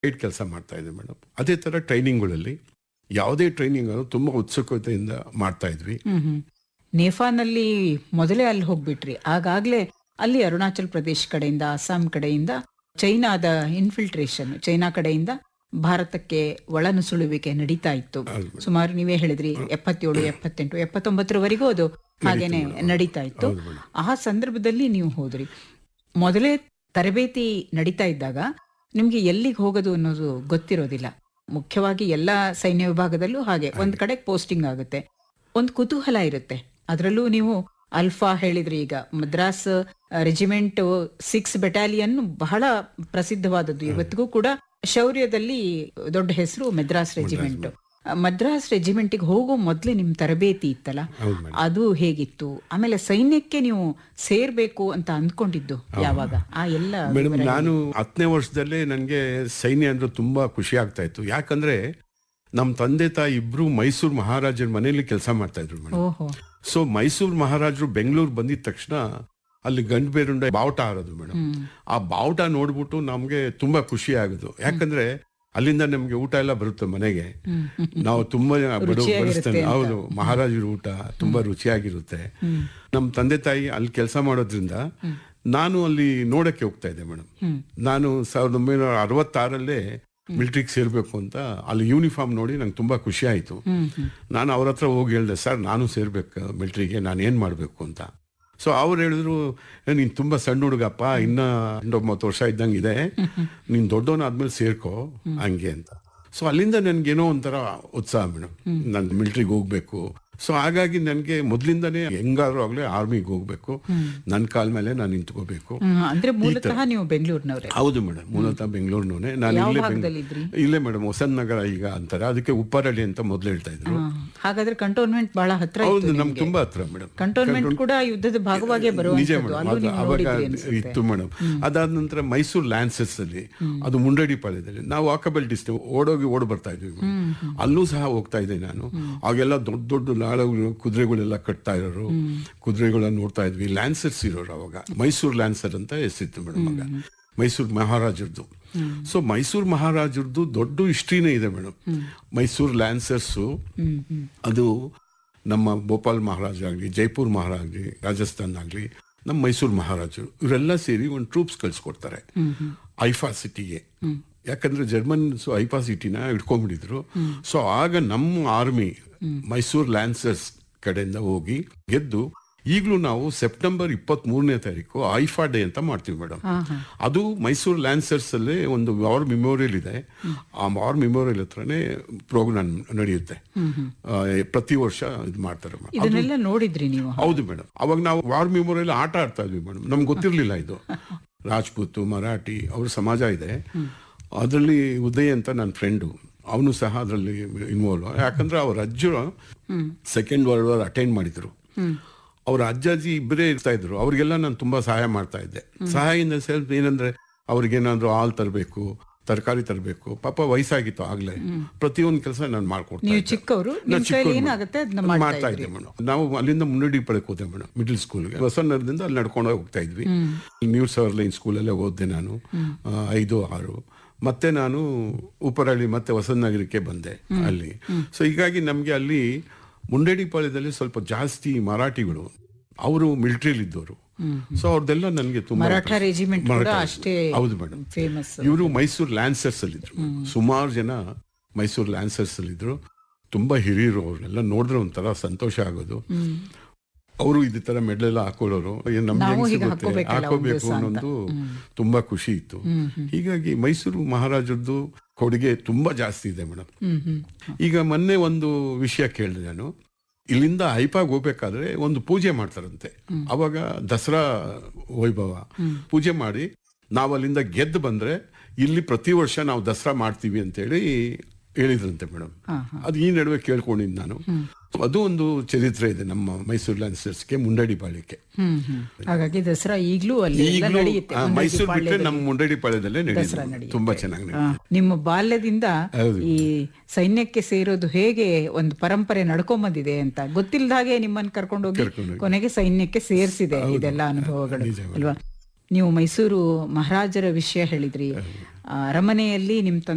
Guide ಕೆಲಸ ಮಾಡ್ತಾ ಇದ್ದೆ ಮೇಡಮ್ ಅದೇ ತರ ಟ್ರೈನಿಂಗ್ಗಳಲ್ಲಿ ಯಾವುದೇ ಟ್ರೈನಿಂಗ್ ತುಂಬಾ ಉತ್ಸುಕತೆಯಿಂದ ಮಾಡ್ತಾ ಇದ್ವಿ ಹ್ಮ್ ಹ್ಮ್ ನೇಫಾನಲ್ಲಿ ಮೊದಲೇ ಅಲ್ಲಿ ಹೋಗ್ಬಿಟ್ರಿ ಆಗಾಗ್ಲೇ ಅಲ್ಲಿ ಅರುಣಾಚಲ್ ಪ್ರದೇಶ್ ಕಡೆಯಿಂದ ಅಸ್ಸಾಂ ಕಡೆಯಿಂದ ಚೈನಾದ ಇನ್ಫಿಲ್ಟ್ರೇಷನ್ ಚೈನಾ ಕಡೆಯಿಂದ ಭಾರತಕ್ಕೆ ಒಳನುಸುಳುವಿಕೆ ನಡೀತಾ ಇತ್ತು ಸುಮಾರು ನೀವೇ ಹೇಳಿದ್ರಿ ಎಪ್ಪತ್ತೇಳು ಎಪ್ಪತ್ತೆಂಟು ಎಪ್ಪತ್ತೊಂಬತ್ತರವರೆಗೂ ಅದು ಹಾಗೇನೆ ನಡೀತಾ ಇತ್ತು ಆ ಸಂದರ್ಭದಲ್ಲಿ ನೀವು ಹೋದ್ರಿ ಮೊದಲೇ ತರಬೇತಿ ನಡೀತಾ ಇದ್ದಾಗ ನಿಮ್ಗೆ ಎಲ್ಲಿಗೆ ಹೋಗೋದು ಅನ್ನೋದು ಗೊತ್ತಿರೋದಿಲ್ಲ ಮುಖ್ಯವಾಗಿ ಎಲ್ಲಾ ಸೈನ್ಯ ವಿಭಾಗದಲ್ಲೂ ಹಾಗೆ ಒಂದ್ ಕಡೆ ಪೋಸ್ಟಿಂಗ್ ಆಗುತ್ತೆ ಒಂದ್ ಕುತೂಹಲ ಇರುತ್ತೆ ಅದರಲ್ಲೂ ನೀವು ಅಲ್ಫಾ ಹೇಳಿದ್ರಿ ಈಗ ಮದ್ರಾಸ್ ರೆಜಿಮೆಂಟ್ ಸಿಕ್ಸ್ ಬೆಟಾಲಿಯನ್ ಬಹಳ ಪ್ರಸಿದ್ಧವಾದದ್ದು ಇವತ್ತಿಗೂ ಕೂಡ ಶೌರ್ಯದಲ್ಲಿ ದೊಡ್ಡ ಹೆಸರು ಮದ್ರಾಸ್ ರೆಜಿಮೆಂಟ್ ಮದ್ರಾಸ್ ರೆಜಿಮೆಂಟ್ಗೆ ಹೋಗೋ ಮೊದ್ಲೇ ನಿಮ್ ತರಬೇತಿ ಇತ್ತಲ್ಲ ಹೌದು ಮೇಡಮ್ ಅದು ಹೇಗಿತ್ತು ಆಮೇಲೆ ಸೈನ್ಯಕ್ಕೆ ನೀವು ಸೇರ್ಬೇಕು ಅಂತ ಅಂದ್ಕೊಂಡಿದ್ದು ಯಾವಾಗ ಆ ಎಲ್ಲ ಮೇಡಮ್ ನಾನು ಹತ್ತನೇ ವರ್ಷದಲ್ಲೇ ನನಗೆ ಸೈನ್ಯ ಅಂದ್ರೆ ತುಂಬಾ ಖುಷಿ ಆಗ್ತಾ ಇತ್ತು ಯಾಕಂದ್ರೆ ನಮ್ಮ ತಂದೆ ತಾಯಿ ಇಬ್ರು ಮೈಸೂರು ಮಹಾರಾಜರ ಮನೆಯಲ್ಲಿ ಕೆಲಸ ಮಾಡ್ತಾ ಇದ್ರು ಮೇಡಮ್ ಓಹೋ ಸೊ ಮೈಸೂರು ಮಹಾರಾಜರು ಬೆಂಗಳೂರು ಬಂದಿದ ತಕ್ಷಣ ಅಲ್ಲಿ ಗಂಡು ಬೇರುಂಡೆ ಬಾವುಟ ಆರೋದು ಮೇಡಮ್ ಆ ಬಾವುಟ ನೋಡ್ಬಿಟ್ಟು ನಮ್ಗೆ ತುಂಬಾ ಖುಷಿ ಆಗೋದು ಯಾಕಂದ್ರೆ ಅಲ್ಲಿಂದ ನಮ್ಗೆ ಊಟ ಎಲ್ಲ ಬರುತ್ತೆ ಮನೆಗೆ ನಾವು ತುಂಬಾ ಬಡ ಬಡಿಸ್ತೇನೆ ಹೌದು ಮಹಾರಾಜರ ಊಟ ತುಂಬಾ ರುಚಿಯಾಗಿರುತ್ತೆ ನಮ್ಮ ತಂದೆ ತಾಯಿ ಅಲ್ಲಿ ಕೆಲಸ ಮಾಡೋದ್ರಿಂದ ನಾನು ಅಲ್ಲಿ ನೋಡಕ್ಕೆ ಹೋಗ್ತಾ ಇದ್ದೆ ಮೇಡಮ್ ನಾನು ಸಾವಿರದ ಒಂಬೈನೂರ ಅರವತ್ತಾರಲ್ಲೇ ಮಿಲಿಟ್ರಿಗೆ ಸೇರ್ಬೇಕು ಅಂತ ಅಲ್ಲಿ ಯೂನಿಫಾರ್ಮ್ ನೋಡಿ ನಂಗೆ ತುಂಬಾ ಖುಷಿ ಆಯ್ತು ನಾನು ಅವ್ರ ಹತ್ರ ಹೋಗಿ ಹೇಳ್ದೆ ಸರ್ ನಾನು ಸೇರ್ಬೇಕು ಮಿಲಿಟ್ರಿಗೆ ನಾನು ಏನ್ ಮಾಡ್ಬೇಕು ಅಂತ ಸೊ ಅವ್ರು ಹೇಳಿದ್ರು "ಏ, ನೀನ್ ತುಂಬಾ ಸಣ್ಣ ಹುಡುಗಪ್ಪ ಇನ್ನ ಒಂಬತ್ತು ವರ್ಷ ಇದ್ದಂಗೆ ಇದೆ ನೀನ್ ದೊಡ್ಡವನಾದ್ಮೇಲೆ ಸೇರ್ಕೋ ಹಂಗೆ ಅಂತ ಸೊ ಅಲ್ಲಿಂದ ನನ್ಗೇನೋ ಒಂಥರ ಉತ್ಸಾಹ ಮೇಡಮ್ ನಾನು ಮಿಲಿಟ್ರಿಗೆ ಹೋಗ್ಬೇಕು ಸೊ ಹಾಗಾಗಿ ನನಗೆ ಮೊದ್ಲಿಂದಾನೇ ಹೆಂಗಾದ್ರೂ ಆಗ್ಲೇ ಆರ್ಮಿಗೆ ಹೋಗ್ಬೇಕು ನನ್ನ ಕಾಲ ಮೇಲೆ ನಾನು ನಿಂತ್ಕೋಬೇಕು ಹ್ಮ್, ಅಂದ್ರೆ ಮೂಲತಃ ನೀವು ಬೆಂಗಳೂರಿನವ್ರೆ ಹೌದು ಮೇಡಮ್ ಮೂಲತಃ ಬೆಂಗಳೂರಿನವನೇ ನಾನು ಯಾವ ಇಲ್ಲೇ ಭಾಗದಲ್ಲಿದ್ರಿ? ಬೆಂಗ್- ಇಲ್ಲೇ ಮೇಡಮ್ ಹೊಸನ್ ನಗರ ಈಗ ಅಂತಾರೆ ಅದಕ್ಕೆ ಉಪ್ಪಾರಳ್ಳಿ ಅಂತ ಮೊದ್ಲು ಹೇಳ್ತಾ ಇದ್ರು ಹಾ. ಹಾಗಾದ್ರೆ ಕಂಟೋನ್ಮೆಂಟ್ ಬಹಳ ಹತ್ರ ಹೌದು ಇತ್ತು ನಮ್ಗೆ ನಿಮ್ಗೆ. ತುಂಬಾ ಹತ್ರ ಮೇಡಮ್ ಕಂಟೋನ್ಮೆಂಟ್ ಕೂಡ ಯುದ್ಧದ ಭಾಗವಾಗೇ ನಿಜ ಬರುವಂತದ್ದು ಮೇಡಮ್ ಅಲ್ಲೂ ಅದು ನೀವು ಅವಾಗ ನೋಡಿದ್ರಿ ಅನ್ಸುತ್ತೆ. ಇತ್ತು ಮೇಡಮ್ ಅದಾದ ನಂತರ ಮೈಸೂರು ಲ್ಯಾನ್ಸಸ್ ಅಲ್ಲಿ ಅದು ಮುಂಡಡಿ ಪಾಳ್ಯದಲ್ಲಿ ನಾವು ವಾಕಬಲ್ ಡಿಸ್ಟೆನ್ಸ್ ಓಡೋಗಿ ಓಡ್ ಬರ್ತಾ ಇದ್ವಿ ಮೇಡಮ್. ಅಲ್ಲೂ ಸಹ ಹೋಗ್ತಾ ಇದ್ದೆ ನಾನು ಆಗೆಲ್ಲ ದೊಡ್ಡ ದೊಡ್ಡ ಲಾಳಗಳು ಕುದುರೆಗಳೆಲ್ಲ ಕಟ್ತಾ ಇರೋರು ಕುದುರೆಗಳನ್ನ ನೋಡ್ತಾ ಇದ್ವಿ ಲ್ಯಾನ್ಸರ್ಸ್ ಇರೋರು ಅವಾಗ ಮೈಸೂರು ಲ್ಯಾನ್ಸರ್ ಅಂತ ಹೆಸರಿತ್ತು ಮೇಡಮ್ ಆಗ ಮೈಸೂರು ಮಹಾರಾಜರದು ಸೊ ಮೈಸೂರು ಮಹಾರಾಜರದು ದೊಡ್ಡ ಹಿಸ್ಟ್ರಿನೇ ಇದೆ ಮೇಡಮ್ ಮೈಸೂರು ಲ್ಯಾನ್ಸರ್ಸು ಅದು ನಮ್ಮ ಭೋಪಾಲ್ ಮಹಾರಾಜ ಆಗಲಿ ಜೈಪುರ್ ಮಹಾರಾಜ ಆಗಲಿ ರಾಜಸ್ಥಾನ್ ಆಗಲಿ ನಮ್ಮ ಮೈಸೂರು ಮಹಾರಾಜರು ಇವರೆಲ್ಲ ಸೇರಿ ಒಂದು ಟ್ರೂಪ್ಸ್ ಕಳ್ಸಿಕೊಡ್ತಾರೆ ಐಫಾ ಸಿಟಿಗೆ ಯಾಕಂದ್ರೆ ಜರ್ಮನ್ಸ್ ಐಫಾ ಸಿಟಿನ ಹಿಡ್ಕೊಂಡ್ಬಿಟ್ಟಿದ್ರು ಸೊ ಆಗ ನಮ್ಮ ಆರ್ಮಿ ಮೈಸೂರು ಲ್ಯಾನ್ಸರ್ಸ್ ಕಡೆಯಿಂದ ಹೋಗಿ ಗೆದ್ದು ಈಗಲೂ ನಾವು ಸೆಪ್ಟೆಂಬರ್ ಇಪ್ಪತ್ತ್ ಮೂರನೇ ತಾರೀಕು ಐಫಾ ಡೇ ಅಂತ ಮಾಡ್ತೀವಿ ಮೇಡಮ್ ಅದು ಮೈಸೂರು ಲ್ಯಾನ್ಸರ್ಸ್ ಅಲ್ಲೇ ಒಂದು ವಾರ್ ಮೆಮೋರಿಯಲ್ ಇದೆ ಆ ವಾರ್ ಮೆಮೋರಿಯಲ್ ಹತ್ರನೇ ಪ್ರೋಗ್ರಾಮ್ ನಡೆಯುತ್ತೆ ಆ, ಪ್ರತಿ ವರ್ಷ ಇದು ಮಾಡ್ತಾರೆ ಮೇಡಮ್ ಇದನ್ನೆಲ್ಲ ನೋಡಿದ್ರಿ ನೀವು ಹೌದು ಮೇಡಮ್ ಅವಾಗ ನಾವು ವಾರ್ ಮೆಮೋರಿಯಲ್ ಆಟ ಆಡ್ತಾ ಇದ್ವಿ ಮೇಡಮ್ ನಮ್ಗೆ ಗೊತ್ತಿರ್ಲಿಲ್ಲ ಇದು ರಾಜ್ಪೂತ್ ಮರಾಠಿ ಅವ್ರ ಸಮಾಜ ಇದೆ ಅದರಲ್ಲಿ ಉದಯ್ ಅಂತ ನನ್ನ ಫ್ರೆಂಡು ಅವನು ಸಹ ಅದರಲ್ಲಿ ಇನ್ವಾಲ್ವ್ ಯಾಕಂದ್ರೆ ಅವ್ರ ಅಜ್ಜರು ಸೆಕೆಂಡ್ ವರ್ಲ್ಡ್ ವಾರ್ ಅಟೆಂಡ್ ಮಾಡಿದ್ರು ಅವ್ರ ಅಜ್ಜಾಜಿ ಇಬ್ಬರೇ ಇರ್ತಾ ಇದ್ರು ಅವ್ರಿಗೆಲ್ಲ ನಾನು ತುಂಬಾ ಸಹಾಯ ಮಾಡ್ತಾ ಇದ್ದೆ ಸಹಾಯ ಇನ್ ಸೆಲ್ಫ್ ಏನಂದ್ರೆ ಅವ್ರಿಗೇನಾದ್ರೂ ಹಾಲು ತರಬೇಕು ತರಕಾರಿ ತರಬೇಕು ಪಾಪ ವಯಸ್ಸಾಗಿತ್ತು ಆಗ್ಲೇ ಪ್ರತಿಯೊಂದು ಕೆಲಸ ನಾನು ಮಾಡ್ಕೊಡ್ತಾ ನೀವು ಇದ್ದೆ. ಚಿಕ್ಕವರು ನಾನ್ ನಿಮ್ ಕೈಲಿ ಚಿಕ್ಕವ್ನು ಏನಾಗುತ್ತೆ ಅದನ್ನ ಮಾಡ್ತಾ ಮಾಡ್ತಾ ಇದ್ದೆ ಮೇಡಮ್ ನಾವು ಅಲ್ಲಿಂದ ಮುನ್ನಡಿ ಪಡಕ್ ಹೋದೆ ಮೇಡಮ್ ಮಿಡ್ಲ್ ಸ್ಕೂಲ್ಗೆ ಹೊಸನಗರದಿಂದ ಅಲ್ಲಿ ನಡ್ಕೊಂಡು ಹೋಗ್ತಾ ಇದ್ವಿ ನ್ಯೂ ಸವರ್ ಲೈನ್ ಸ್ಕೂಲಲ್ಲೇ ಓದಿದೆ ನಾನು ಆ, ಐದು ಆರು ಮತ್ತೆ ನಾನು ಉಪ್ಪರಳ್ಳಿ ಮತ್ತೆ ಹೊಸನಗರಕ್ಕೆ ಬಂದೆ ಅಲ್ಲಿ ಸೊ ಹೀಗಾಗಿ ನಮ್ಗೆ ಅಲ್ಲಿ ಮುಂಡೇಡಿಪಾಳ್ಯದಲ್ಲಿ ಸ್ವಲ್ಪ ಜಾಸ್ತಿ ಮರಾಠಿಗಳು ಅವರು ಮಿಲಿಟರಿಲಿ ಇದ್ದವರು ಸೊ ಅವ್ರದ್ದೆಲ್ಲ ನನಗೆ ತುಂಬಾ ಮರಾಠ ರೆಜಿಮೆಂಟ್ ಕೂಡ ಮರಾಠ ಅಷ್ಟೇ ಹೌದು ಮೇಡಮ್ ಫೇಮಸ್ ಇವರು ಮೈಸೂರು ಲ್ಯಾನ್ಸರ್ಸ್ ಅಲ್ಲಿ ಇದ್ರು ಸುಮಾರು ಜನ ಮೈಸೂರು ಲ್ಯಾನ್ಸರ್ಸ್ ಅಲ್ಲಿ ಇದ್ರು ತುಂಬಾ ಹಿರಿಯರು ಅವ್ರನ್ನೆಲ್ಲ ನೋಡಿದ್ರೆ ಒಂಥರ ಸಂತೋಷ ಆಗೋದು ಅವರು ಇದೇ ತರ ಮೆಡ್ಲೆಲ್ಲ ಹಾಕೊಳ್ಳೋರು ಏನ್ ನಮ್ಗೆ ನಾವು ಹೆಂಗ್ ಹೀಗೆ ಸಿಗುತ್ತೆ ಹಾಕ್ಕೋಬೇಕಲ್ಲ ಒಂದ್ ಹಾಕೋಬೇಕು ದಿವ್ಸ ಅಂತ. ಅನ್ನೋದು ತುಂಬಾ ಖುಷಿ ಇತ್ತು ಹೀಗಾಗಿ ಮೈಸೂರು ಮಹಾರಾಜರದ್ದು ಕೊಡುಗೆ ತುಂಬಾ ಜಾಸ್ತಿ ಇದೆ ಮೇಡಮ್ ಹ್ಮ್ ಹ್ಮ್ ಈಗ ಮೊನ್ನೆ ಒಂದು ವಿಷಯ ಕೇಳಿದೆ ನಾನು ಇಲ್ಲಿಂದ ಹೈಪಾಗ್ ಹೋಗ್ಬೇಕಾದ್ರೆ ಒಂದು ಪೂಜೆ ಮಾಡ್ತಾರಂತೆ ಅವಾಗ ದಸರಾ ವೈಭವ ಪೂಜೆ ಮಾಡಿ ನಾವು ಅಲ್ಲಿಂದ ಗೆದ್ದು ಬಂದ್ರೆ ಇಲ್ಲಿ ಪ್ರತಿ ವರ್ಷ ನಾವು ದಸರಾ ಮಾಡ್ತೀವಿ ಅಂತೇಳಿ ಹೇಳಿದ್ರಂತೆ ಮೇಡಮ್ ಅದು ಈ ನಡುವೆ ಕೇಳ್ಕೊಂಡಿದ್ದು ನಾನು ಅದು ಒಂದು ಚರಿತ್ರೆ ಇದೆ ನಮ್ಮ ಮೈಸೂರು ಲ್ಯಾನ್ಸರ್ಸ್ಗೆ ಮುಂಡಡಿ ಪಾಳ್ಯಕ್ಕೆ ಹ್ಮ್ ಹ್ಮ್ ಹಾಗಾಗಿ ದಸರಾ ಈಗ್ಲೂ ಅಲ್ಲಿ ಎಲ್ಲ ಈಗಲೂ ನಡೆಯುತ್ತೆ ಆ, ಮುಂಡಗಿ ಮೈಸೂರು ಬಿಟ್ಟರೆ ಪಾಳ್ಯದಲ್ಲಿ ನಮ್ಮ ಮುಂಡಡಿ ಪಾಳ್ಯದಲ್ಲೇ ದಸರಾ ನಡೆಯುತ್ತೆ ನಡೆಯುತ್ತೆ. ತುಂಬಾ ಚೆನ್ನಾಗಿ ಆ, ನಿಮ್ಮ ಬಾಲ್ಯದಿಂದ ಹೌದು. ಈ ಸೈನ್ಯಕ್ಕೆ ಸೇರೋದು ಹೇಗೆ ಒಂದು ಪರಂಪರೆ ನಡ್ಕೊಂಬಂದಿದೆ ಅಂತ ಗೊತ್ತಿಲ್ಲದ ಹಾಗೆ ನಿಮ್ಮನ್ನ ಕರ್ಕೊಂಡೋಗಿ ಕರ್ಕೊಂಡೋಗಿ. ಕೊನೆಗೆ ಸೈನ್ಯಕ್ಕೆ ಸೇರಿಸಿದೆ ಇದೆಲ್ಲ ಅನುಭವಗಳು ನಿಜ ಮೇಡಮ್. ಅಲ್ವಾ ನೀವು ಮೈಸೂರು ಮಹಾರಾಜರ ವಿಷಯ ಹೇಳಿದ್ರಿ ಆ, ಅರಮನೆಯಲ್ಲಿ ನಿಮ್ ತಂದೆ